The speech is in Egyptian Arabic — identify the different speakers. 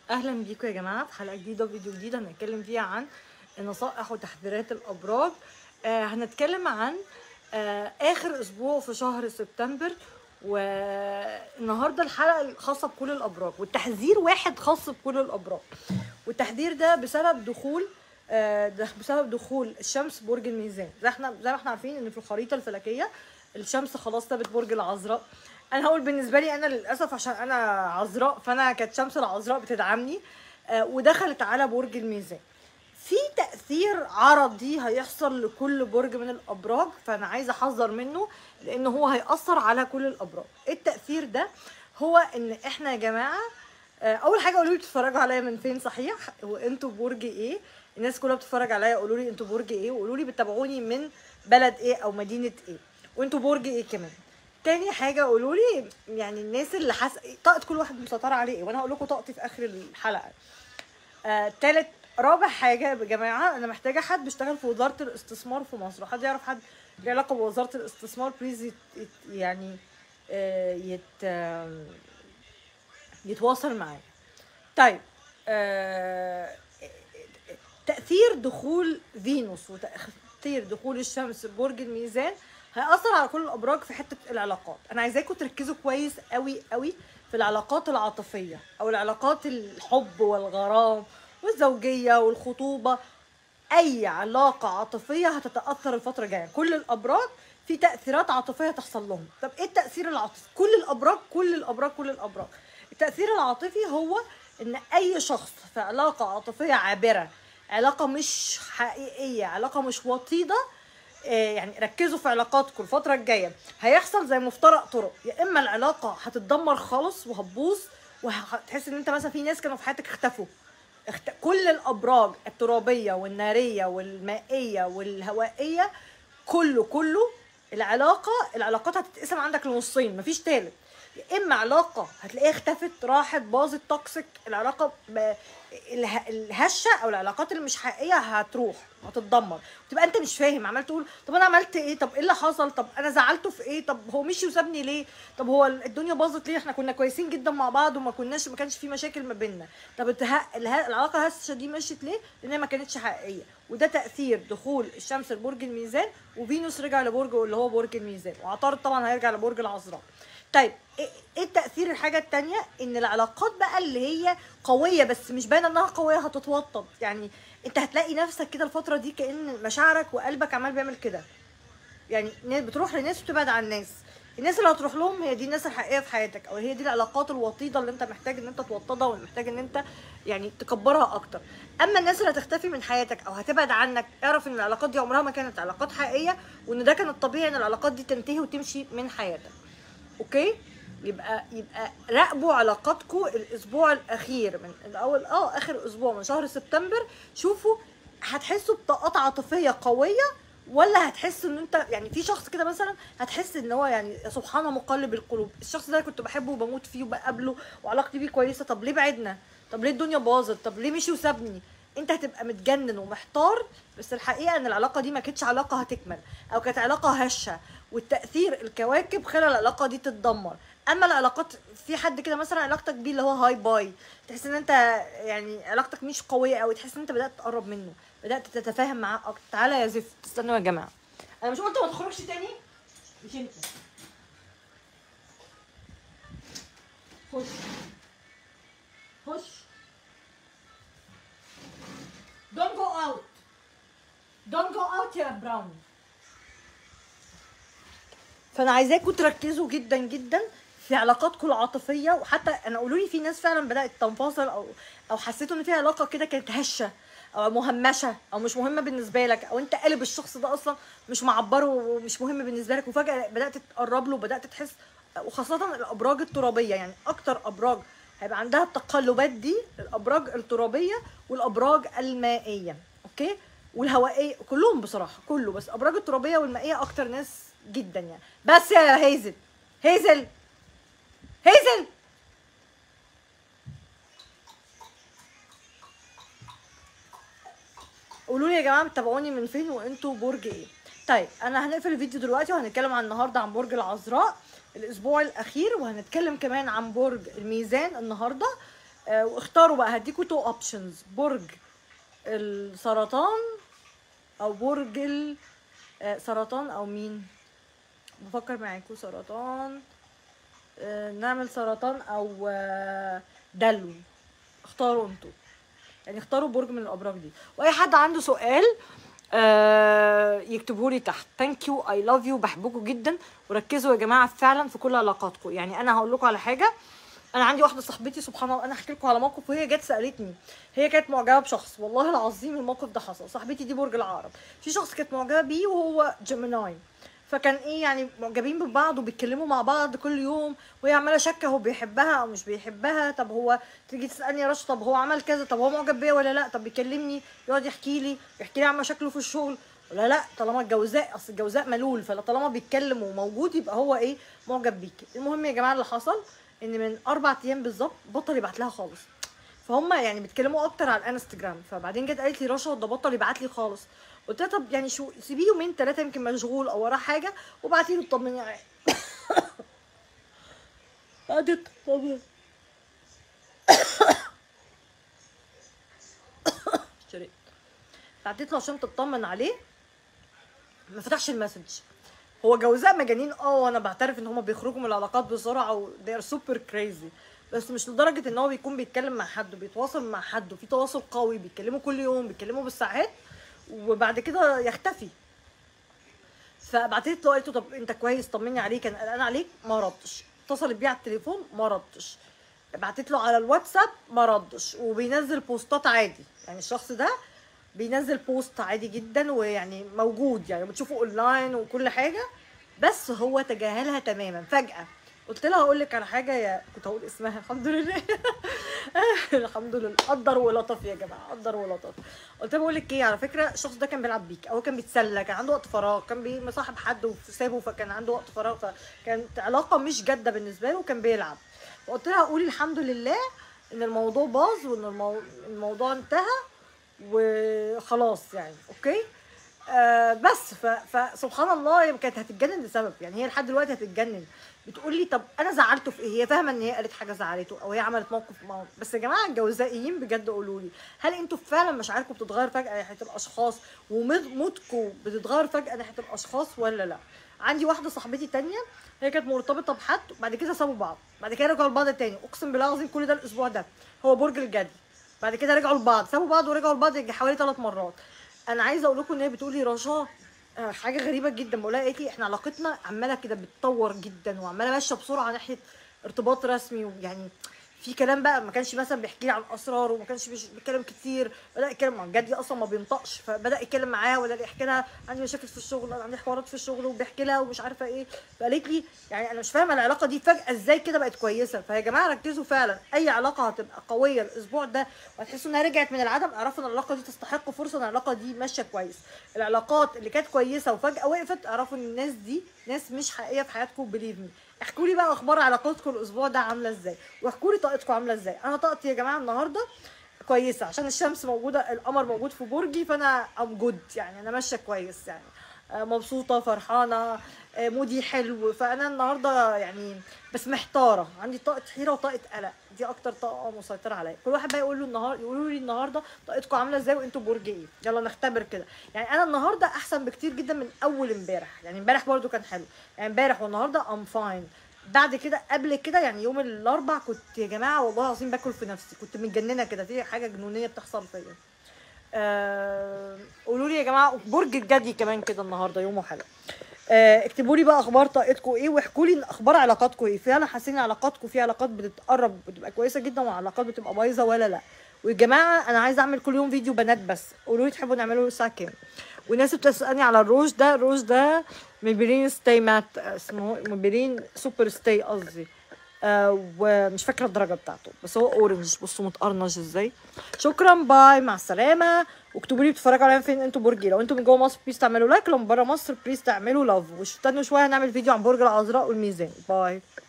Speaker 1: اهلا بيكم يا جماعه في حلقه جديده وفيديو جديد هنتكلم فيها عن نصائح وتحذيرات الابراج آه هنتكلم عن آه اخر اسبوع في شهر سبتمبر والنهارده الحلقه الخاصه بكل الابراج والتحذير واحد خاص بكل الابراج والتحذير ده بسبب دخول آه ده بسبب دخول الشمس برج الميزان زي احنا زي ما احنا عارفين ان في الخريطه الفلكيه الشمس خلاص سابت برج العذراء انا هقول بالنسبه لي انا للاسف عشان انا عذراء فانا كانت شمس العذراء بتدعمني آه، ودخلت على برج الميزان في تاثير عرضي هيحصل لكل برج من الابراج فانا عايزه احذر منه لان هو هياثر على كل الابراج التاثير ده هو ان احنا يا جماعه آه، اول حاجه قولوا لي بتتفرجوا عليا من فين صحيح وانتوا برج ايه الناس كلها بتتفرج عليا قولوا لي انتوا برج ايه وقولوا لي بتتابعوني من بلد ايه او مدينه ايه وانتوا برج ايه كمان تاني حاجه قولوا لي يعني الناس اللي حس طاقه كل واحد مسيطره عليه ايه وانا هقول لكم طاقتي في اخر الحلقه آه، تالت رابع حاجه يا جماعه انا محتاجه حد بيشتغل في وزاره الاستثمار في مصر حد يعرف حد له علاقه بوزاره الاستثمار بليز يت يت يعني آه، يت آه، يتواصل معايا طيب آه، تأثير دخول فينوس وتأثير دخول الشمس برج الميزان هيأثر على كل الأبراج في حتة العلاقات أنا عايزاكم تركزوا كويس قوي قوي في العلاقات العاطفية أو العلاقات الحب والغرام والزوجية والخطوبة أي علاقة عاطفية هتتأثر الفترة الجاية كل الأبراج في تأثيرات عاطفية تحصل لهم طب إيه التأثير العاطفي كل الأبراج كل الأبراج كل الأبراج التأثير العاطفي هو إن أي شخص في علاقة عاطفية عابرة علاقة مش حقيقية علاقة مش وطيدة آه، يعني ركزوا في علاقاتكم الفترة الجاية هيحصل زي مفترق طرق يا إما العلاقة هتتدمر خالص وهتبوظ وهتحس إن أنت مثلا في ناس كانوا في حياتك اختفوا اخت... كل الأبراج الترابية والنارية والمائية والهوائية كله كله العلاقة العلاقات هتتقسم عندك لنصين مفيش تالت يا اما علاقه هتلاقيها اختفت راحت باظت توكسيك العلاقه ب... اله- الهشه او العلاقات اللي مش حقيقيه هتروح هتتدمر وتبقى انت مش فاهم عمال تقول طب انا عملت ايه طب ايه اللي حصل طب انا زعلته في ايه طب هو مشي وسابني ليه طب هو الدنيا باظت ليه احنا كنا كويسين جدا مع بعض وما كناش ما كانش في مشاكل ما بيننا طب الته... اله... العلاقه الهشه دي مشيت ليه لان هي ما كانتش حقيقيه وده تاثير دخول الشمس لبرج الميزان وفينوس رجع لبرج اللي هو برج الميزان وعطارد طبعا هيرجع لبرج العذراء طيب ايه إيه التاثير الحاجه التانية ان العلاقات بقى اللي هي قويه بس مش باينه انها قويه هتتوطد يعني انت هتلاقي نفسك كده الفتره دي كان مشاعرك وقلبك عمال بيعمل كده يعني ناس بتروح لناس وتبعد عن ناس الناس اللي هتروح لهم هي دي الناس الحقيقيه في حياتك او هي دي العلاقات الوطيده اللي انت محتاج ان انت توطدها ومحتاج ان انت يعني تكبرها اكتر اما الناس اللي هتختفي من حياتك او هتبعد عنك اعرف ان العلاقات دي عمرها ما كانت علاقات حقيقيه وان ده كان الطبيعي ان العلاقات دي تنتهي وتمشي من حياتك اوكي يبقى يبقى راقبوا علاقاتكم الاسبوع الاخير من الاول اه اخر اسبوع من شهر سبتمبر شوفوا هتحسوا بطاقات عاطفيه قويه ولا هتحسوا ان انت يعني في شخص كده مثلا هتحس ان هو يعني سبحان مقلب القلوب الشخص ده كنت بحبه وبموت فيه وبقابله وعلاقتي بيه كويسه طب ليه بعدنا طب ليه الدنيا باظت طب ليه مشي وسابني انت هتبقى متجنن ومحتار بس الحقيقه ان العلاقه دي ما كانتش علاقه هتكمل او كانت علاقه هشه والتاثير الكواكب خلى العلاقه دي تتدمر اما العلاقات في حد كده مثلا علاقتك بيه اللي هو هاي باي تحس ان انت يعني علاقتك مش قويه قوي تحس ان انت بدات تقرب منه بدات تتفاهم معاه اكتر تعالى يا زفت استنوا يا جماعه انا مش قلت ما تخرجش تاني مش انت خش خش Don't go out. Don't go out يا براون. فانا عايزاكم تركزوا جدا جدا في علاقاتكم العاطفيه وحتى انا قولوا لي في ناس فعلا بدات تنفصل او او حسيتوا ان في علاقه كده كانت هشه او مهمشه او مش مهمه بالنسبه لك او انت قلب الشخص ده اصلا مش معبره ومش مهم بالنسبه لك وفجاه بدات تقرب له وبدات تحس وخاصه الابراج الترابيه يعني اكتر ابراج هيبقى عندها التقلبات دي الابراج الترابيه والابراج المائيه اوكي والهوائيه كلهم بصراحه كله بس الابراج الترابيه والمائيه اكتر ناس جدا يعني بس يا هيزل هيزل هيزل قولوا لي يا جماعه بتتابعوني من فين وانتوا برج ايه طيب انا هنقفل الفيديو دلوقتي وهنتكلم عن النهارده عن برج العذراء الاسبوع الاخير وهنتكلم كمان عن برج الميزان النهارده آه واختاروا بقى هديكوا تو اوبشنز برج السرطان او برج ال- آه، سرطان او مين بفكر معاكم سرطان آه، نعمل سرطان او آه، دلو اختاروا انتوا يعني اختاروا برج من الابراج دي واي حد عنده سؤال آه يكتبوا لي تحت ثانك يو اي لاف يو بحبكم جدا وركزوا يا جماعه فعلا في كل علاقاتكم يعني انا هقول لكم على حاجه انا عندي واحده صاحبتي سبحان الله انا احكي لكم على موقف وهي جت سالتني هي كانت معجبه بشخص والله العظيم الموقف ده حصل صاحبتي دي برج العقرب في شخص كانت معجبه بيه وهو جيميناي فكان ايه يعني معجبين ببعض وبيتكلموا مع بعض كل يوم وهي عماله شاكه هو بيحبها او مش بيحبها طب هو تيجي تسالني يا رشا طب هو عمل كذا طب هو معجب بيا ولا لا طب بيكلمني يقعد يحكي لي يحكي لي عن مشاكله في الشغل ولا لا طالما الجوزاء اصل الجوزاء ملول فطالما بيتكلم وموجود يبقى هو ايه معجب بيكي المهم يا جماعه اللي حصل ان من اربع ايام بالظبط بطل يبعت لها خالص فهم يعني بيتكلموا اكتر على الانستجرام فبعدين جت قالت لي رشا ده بطل يبعت لي خالص قلت لها طب يعني شو سيبيه يومين ثلاثه يمكن مشغول او وراه حاجه وابعتي له اطمني عليه قعدت طب اشتريت بعتت له عشان تطمن عليه ما فتحش المسج هو جوزاء مجانين اه وانا بعترف ان هما بيخرجوا من العلاقات بسرعه و they are super crazy بس مش لدرجه ان هو بيكون بيتكلم مع حد وبيتواصل مع حد وفي تواصل قوي بيتكلموا كل يوم بيتكلموا بالساعات وبعد كده يختفي فبعتت له قلت له طب انت كويس طمني عليك كان قلقان عليك ما ردش اتصلت بيه على التليفون ما ردش بعتت له على الواتساب ما ردش وبينزل بوستات عادي يعني الشخص ده بينزل بوست عادي جدا ويعني موجود يعني بتشوفه اونلاين وكل حاجه بس هو تجاهلها تماما فجاه قلت لها هقول لك على حاجه يا كنت هقول اسمها الحمد لله الحمد لله قدر ولطف يا جماعه قدر ولطف قلت لها بقول لك ايه على فكره الشخص ده كان بيلعب بيك او كان بيتسلى كان عنده وقت فراغ كان بي- مصاحب حد وسابه فكان عنده وقت فراغ فكانت علاقه مش جاده بالنسبه له وكان بيلعب فقلت لها قولي الحمد لله ان الموضوع باظ وان المو... الموضوع انتهى وخلاص يعني اوكي آه بس ف... فسبحان الله هي كانت هتتجنن لسبب يعني هي لحد دلوقتي هتتجنن بتقول لي طب انا زعلته في ايه هي فاهمه ان هي قالت حاجه زعلته او هي عملت موقف ما بس يا جماعه الجوزائيين بجد قولوا لي هل انتوا فعلا مشاعركم بتتغير فجاه ناحيه الاشخاص ومودكم بتتغير فجاه ناحيه الاشخاص ولا لا عندي واحده صاحبتي تانية هي كانت مرتبطه بحد بعد كده سابوا بعض بعد كده رجعوا لبعض تاني اقسم بالله العظيم كل ده الاسبوع ده هو برج الجدي بعد كده رجعوا لبعض سابوا بعض ورجعوا لبعض يجي حوالي ثلاث مرات انا عايزه اقول لكم ان هي بتقول لي رشا آه، حاجه غريبه جدا بقول لها قالت لي احنا علاقتنا عماله كده بتتطور جدا وعماله ماشيه بسرعه ناحيه ارتباط رسمي ويعني في كلام بقى ما كانش مثلا بيحكي لي عن اسرار وما كانش بيش- بيتكلم كتير بدا يتكلم مع جدي اصلا ما بينطقش فبدا يتكلم معاها ولا يحكي لها عندي مشاكل في الشغل انا عندي حوارات في الشغل وبيحكي لها ومش عارفه ايه فقالت لي يعني انا مش فاهمه العلاقه دي فجاه ازاي كده بقت كويسه فيا جماعه ركزوا فعلا اي علاقه هتبقى قويه الاسبوع ده وهتحسوا انها رجعت من العدم اعرفوا ان العلاقه دي تستحق فرصه ان العلاقه دي ماشيه كويس العلاقات اللي كانت كويسه وفجاه وقفت اعرفوا ان الناس دي ناس مش حقيقيه في حياتكم بليف مي احكوا لي بقى اخبار علاقاتكم الاسبوع ده عامله ازاي واحكوا لي طاقتكم عامله ازاي انا طاقتي يا جماعه النهارده كويسه عشان الشمس موجوده القمر موجود في برجي فانا ام جود يعني انا ماشيه كويس يعني آه، مبسوطه فرحانه آه، مودي حلو فانا النهارده يعني بس محتاره عندي طاقه حيره وطاقه قلق دي اكتر طاقه مسيطره عليا كل واحد بقى يقول له النهار يقولوا لي النهارده طاقتكم عامله ازاي وانتوا برج ايه يلا نختبر كده يعني انا النهارده احسن بكتير جدا من اول امبارح يعني امبارح برضو كان حلو يعني امبارح والنهارده ام فاين بعد كده قبل كده يعني يوم الاربع كنت يا جماعه والله العظيم باكل في نفسي كنت متجننه كده في حاجه جنونيه بتحصل فيا آه، قولوا لي يا جماعه برج الجدي كمان كده النهارده يومه حلو آه، اكتبوا لي بقى اخبار طاقتكم ايه واحكوا لي اخبار علاقاتكم ايه فعلا حاسين علاقاتكم في علاقات بتتقرب بتبقى كويسه جدا وعلاقات بتبقى بايظه ولا لا ويا جماعه انا عايزه اعمل كل يوم فيديو بنات بس قولوا لي تحبوا نعمله الساعه كام والناس بتسالني على الروج ده الروج ده ميبرين ستاي مات اسمه ميبرين سوبر ستاي قصدي آه ومش فاكره الدرجه بتاعته بس هو اورنج بصوا متقرنش ازاي شكرا باي مع السلامه واكتبوا لي بتتفرجوا عليا فين انتوا برجي لو انتوا من جوه مصر بليز تعملوا لايك لو من بره مصر بليز تعملوا لاف واستنوا شويه هنعمل فيديو عن برج العذراء والميزان باي